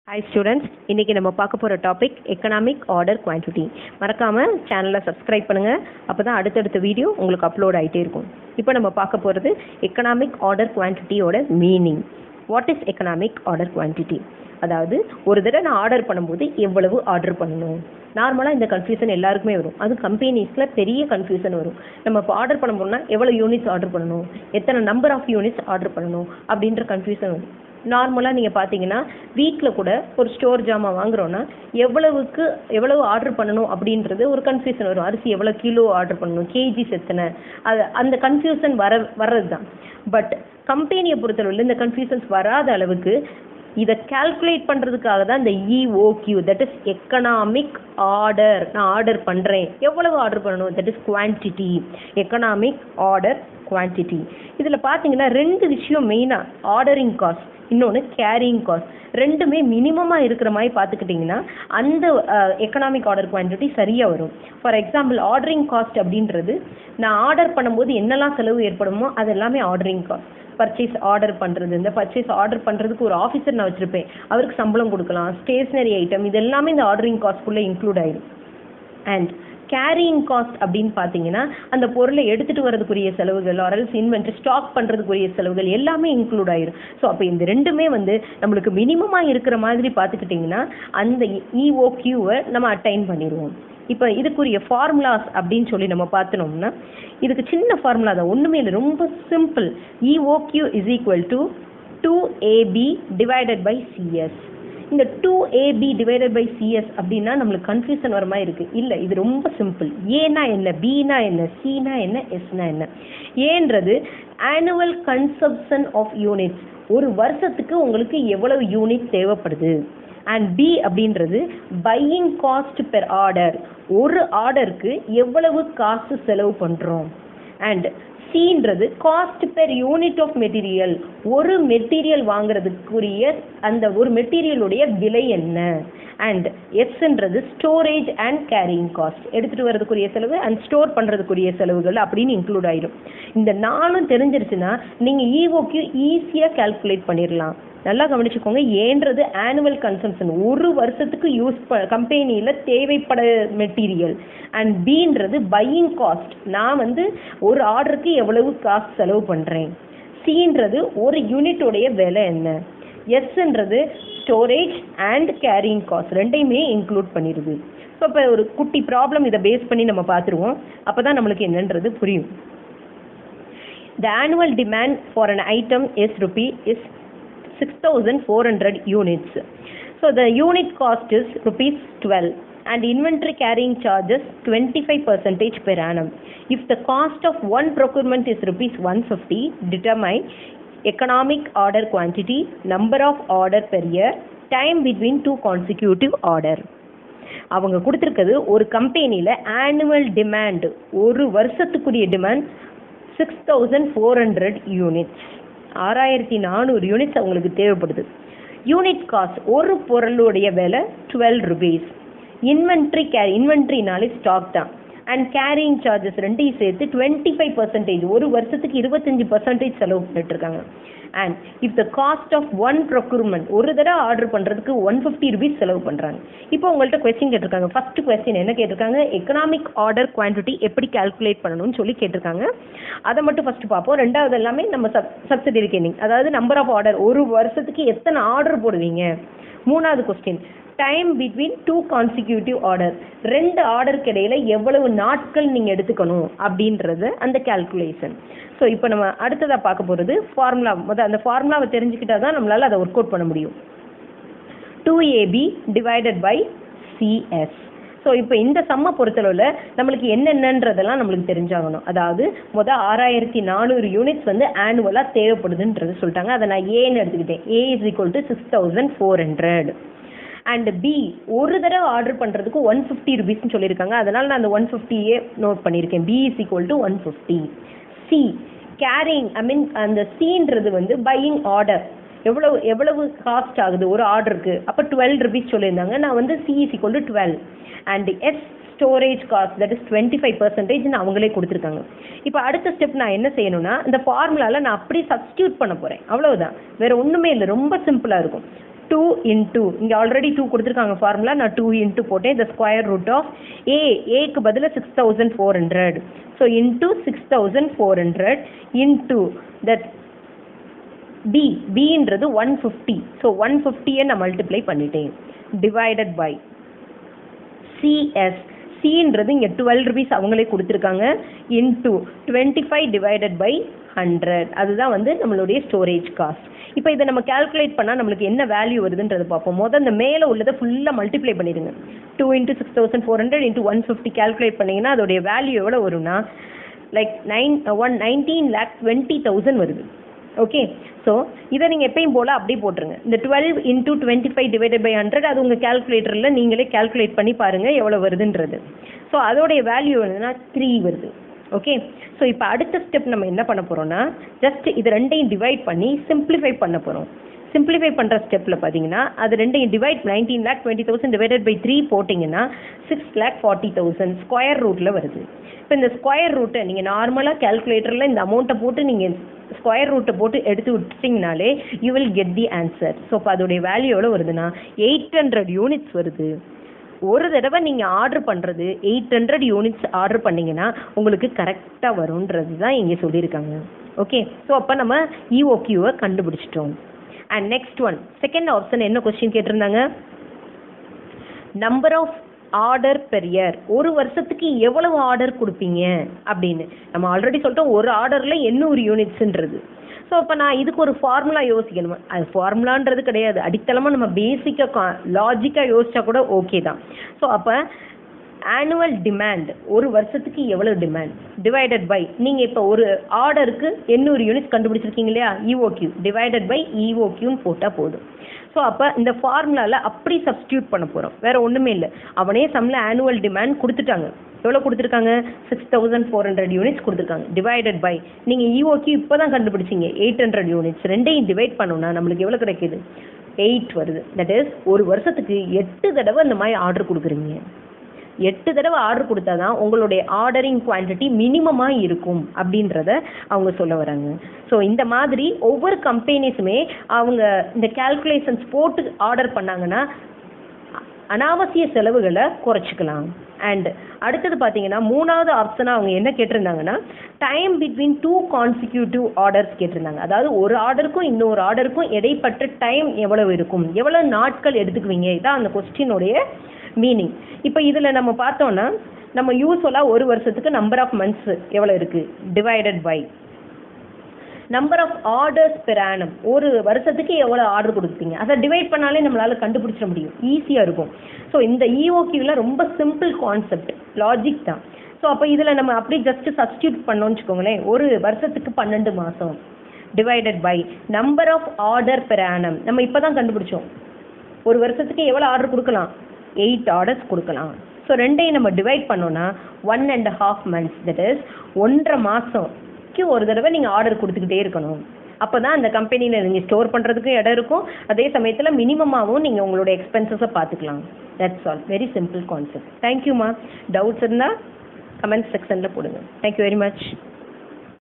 Hi students இன்றைக்கி நம்ம பார்க்க போகிற டாபிக் எக்கனாமிக் ஆர்டர் குவான்டிட்டி மறக்காமல் சேனலை சப்ஸ்கிரைப் பண்ணுங்கள் அப்போ தான் அடுத்தடுத்த வீடியோ உங்களுக்கு அப்லோட் ஆகிட்டே இருக்கும் இப்போ நம்ம பார்க்க போகிறது எக்கனாமிக் ஆர்டர் குவான்டிட்டியோட meaning what is economic order quantity அதாவது ஒரு தடவை நான் ஆர்டர் பண்ணும்போது எவ்வளவு ஆர்டர் பண்ணணும் நார்மலாக இந்த கன்ஃபியூஷன் எல்லாருக்குமே வரும் அது கம்பெனிஸில் பெரிய கன்ஃபியூஷன் வரும் நம்ம இப்போ ஆர்டர் பண்ண போனால் எவ்வளோ யூனிட்ஸ் ஆர்டர் பண்ணணும் எத்தனை நம்பர் ஆஃப் யூனிட்ஸ் ஆர்டர் பண்ணணும் அப்படின்ற கன்ஃபியூஷன் வரும் நார்மலாக நீங்கள் பார்த்தீங்கன்னா வீட்டில் கூட ஒரு ஸ்டோர் ஜாமான் வாங்குறோன்னா எவ்வளவுக்கு எவ்வளவு ஆர்டர் பண்ணணும் அப்படின்றது ஒரு கன்ஃபியூஷன் வரும் அரிசி எவ்வளோ கிலோ ஆர்டர் பண்ணணும் கேஜிஸ் எத்தனை அது அந்த கன்ஃபியூஷன் வர வர்றது தான் பட் கம்பெனியை பொறுத்தளவில் இந்த கன்ஃபியூஷன்ஸ் வராத அளவுக்கு இதை கால்குலேட் பண்ணுறதுக்காக தான் இந்த EOQ that is economic order நான் ஆர்டர் பண்ணுறேன் எவ்வளவு ஆர்டர் பண்ணணும் that is quantity economic order quantity இதில் பார்த்தீங்கன்னா ரெண்டு விஷயம் மெயினாக ஆர்டரிங் காஸ்ட் இன்னொன்று கேரிங் காஸ்ட் ரெண்டுமே மினிமமாக இருக்கிற மாதிரி பார்த்துக்கிட்டிங்கன்னா அந்த எக்கனாமிக் ஆர்டர் குவான்டிட்டி சரியாக வரும் ஃபார் எக்ஸாம்பிள் ஆர்டரிங் காஸ்ட் அப்படின்றது நான் ஆர்டர் பண்ணும்போது என்னெல்லாம் செலவு ஏற்படுமோ அது எல்லாமே ஆர்டரிங் காஸ்ட் பர்ச்சேஸ் ஆர்டர் பண்ணுறது இந்த பர்ச்சேஸ் ஆர்டர் பண்ணுறதுக்கு ஒரு ஆஃபீஸர் நான் வச்சுருப்பேன் அவருக்கு சம்பளம் கொடுக்கலாம் ஸ்டேஷ்னரி ஐட்டம் இது எல்லாமே இந்த ஆர்டரிங் காஸ்ட்குள்ளே இன்க்ளூட் ஆயிடும் அண்ட் கேரியிங் காஸ்ட் அப்படின்னு பார்த்தீங்கன்னா அந்த பொருளை எடுத்துகிட்டு வரதுக்குரிய செலவுகள் ஆர்எல்ஸ் இன்வென்ட்ரி ஸ்டாக் பண்ணுறதுக்குரிய செலவுகள் எல்லாமே இன்க்ளூட் ஆயிரும் ஸோ அப்போ இந்த ரெண்டுமே வந்து நம்மளுக்கு மினிமமாக இருக்கிற மாதிரி பார்த்துக்கிட்டிங்கன்னா அந்த இஓக்யூவை நம்ம அட்டைன் பண்ணிடுவோம் இப்போ இதுக்குரிய ஃபார்முலாஸ் அப்படின்னு சொல்லி நம்ம பார்த்தோம்னா இதுக்கு சின்ன ஃபார்முலா தான் ஒன்றுமே இல்லை ரொம்ப simple EOQ is equal to two AB divided by CS இந்த two AB divided by CS அப்படின்னா நம்மளுக்கு கன்ஃபியூஷன் வர மாதிரி இருக்குது இல்லை இது ரொம்ப சிம்பிள் ஏனா என்ன பினா என்ன சினா என்ன எஸ்னா என்ன ஏன்றது ஆனுவல் கன்சப்ஷன் ஆஃப் யூனிட்ஸ் ஒரு வருஷத்துக்கு உங்களுக்கு எவ்வளவு யூனிட் தேவைப்படுது அண்ட் பி அப்படின்றது பையிங் காஸ்ட் பெர் ஆர்டர் ஒரு ஆர்டருக்கு எவ்வளவு காசு செலவு பண்ணுறோம் அண்ட் சின்றது cost per unit of material ஒரு மெட்டீரியல் வாங்குறதுக்குரிய அந்த ஒரு மெட்டீரியலுடைய விலை என்ன அண்ட் எஸ்ன்றது ஸ்டோரேஜ் அண்ட் கேரிங் காஸ்ட் எடுத்துகிட்டு வரதுக்குரிய செலவு அண்ட் ஸ்டோர் பண்ணுறதுக்குரிய செலவுகள் அப்படின்னு இன்க்ளூட் ஆயிடும் இந்த நாளும் தெரிஞ்சிருச்சுன்னா நீங்கள் இஓக்கு ஈஸியாக கால்குலேட் பண்ணிடலாம் நல்லா கவனிச்சுக்கோங்க ஏன்றது ஆனுவல் கன்சம்ஷன் ஒரு வருஷத்துக்கு யூஸ் ப கம்பெனியில் தேவைப்பட மெட்டீரியல் அண்ட் பீன்றது பையிங் காஸ்ட் நான் வந்து ஒரு ஆர்டருக்கு எவ்வளவு காஸ்ட் செலவு பண்ணுறேன் சின்றது ஒரு யூனிட்டோடைய விலை என்ன எஸ்ன்றது ஸ்டோரேஜ் அண்ட் கேரிங் காஸ்ட் ரெண்டையுமே இன்க்ளூட் பண்ணிடுது ஸோ இப்போ ஒரு குட்டி ப்ராப்ளம் இதை பேஸ் பண்ணி நம்ம பார்த்துருவோம் அப்போ தான் நம்மளுக்கு என்னன்றது புரியும் the annual demand for an item is rupee is 6400 units. So the unit cost is rupees 12 and inventory carrying charges 25 percentage per annum. If the cost of one procurement is rupees 150, determine economic order quantity, number of order per year, time between two consecutive order. அவங்க கொடுத்துருக்கிறது ஒரு கம்பெனியில் annual demand ஒரு வருஷத்துக்குரிய demand six thousand four hundred units ஆறாயிரத்தி நானூறு units அவங்களுக்கு தேவைப்படுது யூனிட் காஸ்ட் ஒரு பொருளுடைய விலை டுவெல் ருபீஸ் இன்வென்ட்ரி கே இன்வென்ட்ரினாலே ஸ்டாக் தான் அண்ட் கேரிங் சார்ஜஸ் ரெண்டையும் சேர்த்து டுவெண்ட்டி ஃபைவ் பர்சன்டேஜ் ஒரு வருஷத்துக்கு இருபத்தஞ்சி பர்சன்டேஜ் செலவு பண்ணிட்டு இருக்காங்க and if the cost of one procurement ஒரு தடவை ஆர்டர் பண்ணுறதுக்கு ஒன் ஃபிஃப்டி ருபீஸ் செலவு பண்ணுறாங்க இப்போ உங்கள்கிட்ட கொஸ்டின் கேட்டிருக்காங்க ஃபர்ஸ்ட் கொஸ்டின் என்ன கேட்டிருக்காங்க எக்கனாமிக் ஆர்டர் குவான்டிட்டி எப்படி கால்குலேட் பண்ணணும்னு சொல்லி கேட்டிருக்காங்க அதை மட்டும் ஃபர்ஸ்ட் பார்ப்போம் ரெண்டாவது எல்லாமே நம்ம சப் சப்சிடரி கேனிங் அதாவது நம்பர் ஆஃப் ஆர்டர் ஒரு வருஷத்துக்கு எத்தனை ஆர்டர் போடுவீங்க மூணாவது question time between two consecutive order ரெண்டு ஆர்டருக்கு இடையில எவ்வளவு நாட்கள் நீங்கள் எடுத்துக்கணும் அப்படின்றது அந்த கால்குலேஷன் ஸோ இப்போ நம்ம அடுத்ததாக பார்க்க போகிறது ஃபார்முலா முதல் அந்த ஃபார்முலாவை தெரிஞ்சுக்கிட்டா தான் நம்மளால் அதை ஒர்க் அவுட் பண்ண முடியும் two AB divided by C S so இப்போ இந்த சம்மை பொறுத்தளவில் நம்மளுக்கு என்னென்னன்றதெல்லாம் நம்மளுக்கு தெரிஞ்சாகணும் அதாவது மொதல் ஆறாயிரத்தி நானூறு யூனிட்ஸ் வந்து ஆனுவலாக தேவைப்படுதுன்றது சொல்லிட்டாங்க அதை நான் ஏன்னு எடுத்துக்கிட்டேன் A is equal to six thousand four hundred and B ஒரு தடவை ஆர்டர் பண்ணுறதுக்கு ஒன் ஃபிஃப்டி ருபீஸ்னு சொல்லியிருக்காங்க அதனால் நான் அந்த ஒன் ஃபிஃப்டியே நோட் பண்ணியிருக்கேன் B is equal to one fifty C carrying I mean அந்த சீன்றது வந்து பையிங் ஆர்டர் எவ்வளவு எவ்வளவு காஸ்ட் ஆகுது ஒரு ஆர்டருக்கு அப்போ டுவெல் ருபீஸ் சொல்லியிருந்தாங்க நான் வந்து C is equal to twelve and S storage cost that is twenty five percentage அவங்களே கொடுத்துருக்காங்க இப்போ அடுத்த ஸ்டெப் நான் என்ன செய்யணும்னா இந்த ஃபார்முலாவில் நான் அப்படியே சப்ஸ்டியூட் பண்ண போகிறேன் அவ்வளவுதான் வேற ஒன்றுமே இல்லை ரொம்ப சிம்பிளாக இருக்கும் டூ இன்டூ இங்கே ஆல்ரெடி டூ கொடுத்துருக்காங்க ஃபார்முலா நான் டூ இன்டூ போட்டேன் இந்த ஸ்கொயர் ரூட் ஆஃப் ஏ ஏக்கு பதிலாக six thousand four hundred so into six thousand four hundred into that B பின்றது ஒன் ஃபிஃப்டி ஸோ ஒன் ஃபிஃப்டியை நான் மல்டிப்ளை பண்ணிட்டேன் டிவைடட் பை சிஎஸ் சின்றது இங்கே டுவெல் ருபீஸ் அவங்களே கொடுத்துருக்காங்க into twenty five divided by hundred அதுதான் வந்து நம்மளுடைய ஸ்டோரேஜ் காஸ்ட் இப்போ இதை நம்ம கால்குலேட் பண்ணால் நம்மளுக்கு என்ன வேல்யூ வருதுன்றது பார்ப்போம் முதல் இந்த மேலே உள்ளதை ஃபுல்லாக மல்டிப்ளை பண்ணிடுங்க two into six thousand four hundred into one fifty calculate பண்ணிங்கன்னா அதோடைய வேல்யூ எவ்வளோ வரும்னா like nine one nineteen lakh twenty thousand வருது ஓகே ஸோ இதை நீங்கள் எப்பயும் போல் அப்படியே போட்டுருங்க இந்த twelve into twenty five divided by hundred அது உங்கள் கேல்குலேட்டரில் நீங்களே கேல்குலேட் பண்ணி பாருங்கள் எவ்வளோ வருதுன்றது ஸோ அதோடைய வேல்யூ என்னன்னா த்ரீ வருது ஓகே ஸோ இப்போ அடுத்த ஸ்டெப் நம்ம என்ன பண்ண போகிறோம்னா ஜஸ்ட் இது ரெண்டையும் டிவைட் பண்ணி சிம்பிளிஃபை பண்ண போகிறோம் சிம்பிளிஃபை பண்ணுற ஸ்டெப்பில் பார்த்தீங்கன்னா அது ரெண்டையும் divide nineteen lakh twenty thousand divided by three போட்டிங்கன்னா six lakh forty thousand square ரூட்டில் வருது இப்போ இந்த ஸ்கொயர் ரூட்டை நீங்கள் நார்மலாக கேல்குலேட்டரில் இந்த அமௌண்ட்டை போட்டு நீங்கள் ஸ்கொயர் ரூட்டை போட்டு எடுத்து விட்டிங்கனாலே you will get the answer so இப்போ அதோடைய வேல்யூ எவ்வளோ வருதுன்னா எயிட் ஹண்ட்ரட் யூனிட்ஸ் வருது ஒரு தடவை நீங்கள் ஆர்டர் பண்ணுறது எயிட் ஹண்ட்ரட் யூனிட்ஸ் ஆர்டர் பண்ணிங்கன்னா உங்களுக்கு கரெக்டாக வரும்ன்றது தான் இங்கே சொல்லியிருக்காங்க ஓகே ஸோ அப்போ நம்ம இஓக்யூவை கண்டுபிடிச்சிட்டோம் and next one second option என்ன கொஸ்டின் கேட்டிருந்தாங்க number of order per year ஒரு வருஷத்துக்கு எவ்வளவு ஆர்டர் கொடுப்பீங்க அப்படின்னு நம்ம ஆல்ரெடி சொல்லிட்டோம் ஒரு ஆர்டரில் எண்ணூறு யூனிட்ஸ்ன்றது ஸோ அப்போ நான் இதுக்கு ஒரு ஃபார்முலா யோசிக்கணும் அது ஃபார்முலான்றது கிடையாது அடித்தளமாக நம்ம பேசிக்காக லாஜிக்காக யோசிச்சா கூட ஓகே தான் ஸோ அப்போ ஆனுவல் டிமாண்ட் ஒரு வருஷத்துக்கு எவ்வளோ டிமாண்ட் டிவைடட் பை நீங்கள் இப்போ ஒரு ஆர்டருக்கு எண்ணூறு யூனிட்ஸ் கண்டுபிடிச்சிருக்கீங்க இல்லையா இஓக்யூ டிவைடட் பை இஓக்யூன்னு போட்டால் போதும் ஸோ அப்போ இந்த ஃபார்முலாவில் அப்படி சப்ஸ்டியூட் பண்ண போகிறோம் வேறு ஒன்றுமே இல்லை அவனே சம்மில் ஆனுவல் டிமாண்ட் கொடுத்துட்டாங்க எவ்வளோ கொடுத்துருக்காங்க six thousand four hundred units கொடுத்துருக்காங்க டிவைடட் பை நீங்கள் இஓக்யூ இப்போ தான் கண்டுபிடிச்சிங்க எயிட் ஹண்ட்ரட் யூனிட்ஸ் ரெண்டையும் டிவைட் பண்ணோம்னா நம்மளுக்கு எவ்வளோ கிடைக்குது எயிட் வருது தட் இஸ் ஒரு வருஷத்துக்கு எட்டு தடவை இந்த மாதிரி ஆர்டர் கொடுக்குறீங்க எட்டு தடவை ஆர்டர் கொடுத்தா தான் உங்களுடைய ஆர்டரிங் குவான்டிட்டி மினிமமாக இருக்கும் அப்படின்றத அவங்க சொல்ல வராங்க ஸோ இந்த மாதிரி ஒவ்வொரு கம்பெனிஸுமே அவங்க இந்த கேல்குலேஷன்ஸ் போட்டு ஆர்டர் பண்ணாங்கன்னா அனாவசிய செலவுகளை குறைச்சிக்கலாம் அண்ட் அடுத்தது பார்த்தீங்கன்னா மூணாவது ஆப்ஷனாக அவங்க என்ன கேட்டிருந்தாங்கன்னா time between two consecutive orders கேட்டிருந்தாங்க அதாவது ஒரு ஆர்டருக்கும் இன்னொரு ஆர்டருக்கும் இடைப்பட்ட டைம் எவ்வளவு இருக்கும் எவ்வளோ நாட்கள் எடுத்துக்குவீங்க இதான் அந்த கொஸ்டினுடைய மீனிங் இப்போ இதில் நம்ம பார்த்தோன்னா நம்ம யூஸ்வலாக ஒரு வருஷத்துக்கு நம்பர் ஆஃப் மந்த்ஸ் எவ்வளோ இருக்குது divided by number of orders per annum ஒரு வருஷத்துக்கு எவ்வளோ ஆர்டர் கொடுப்பீங்க அதை டிவைட் பண்ணாலே நம்மளால் கண்டுபிடிச்சிட முடியும் ஈஸியாக இருக்கும் ஸோ இந்த இஓக்யூவில் ரொம்ப சிம்பிள் கான்செப்ட் லாஜிக் தான் ஸோ அப்போ இதில் நம்ம அப்படியே ஜஸ்ட் சப்ஸ்டியூட் பண்ணோம்னு வச்சுக்கோங்களேன் ஒரு வருஷத்துக்கு பன்னெண்டு மாதம் divided by number of order per annum நம்ம இப்போ தான் கண்டுபிடிச்சோம் ஒரு வருஷத்துக்கு எவ்வளோ ஆர்டர் கொடுக்கலாம் எயிட் ஆர்டர்ஸ் கொடுக்கலாம் ஸோ ரெண்டையும் நம்ம டிவைட் பண்ணோன்னா one and half months that is ஒன்றரை மாதம்க்கு ஒரு தடவை நீங்கள் ஆர்டர் கொடுத்துக்கிட்டே இருக்கணும் அப்போ தான் அந்த கம்பெனியில் நீங்கள் ஸ்டோர் பண்ணுறதுக்கும் இடம் இருக்கும் அதே சமயத்தில் மினிமமாகவும் நீங்கள் உங்களோட எக்ஸ்பென்சஸை பார்த்துக்கலாம் that's all very simple concept தேங்க்யூம்மா டவுட்ஸ் இருந்தால் கமெண்ட் செக்ஷனில் போடுங்க தேங்க்யூ வெரி மச்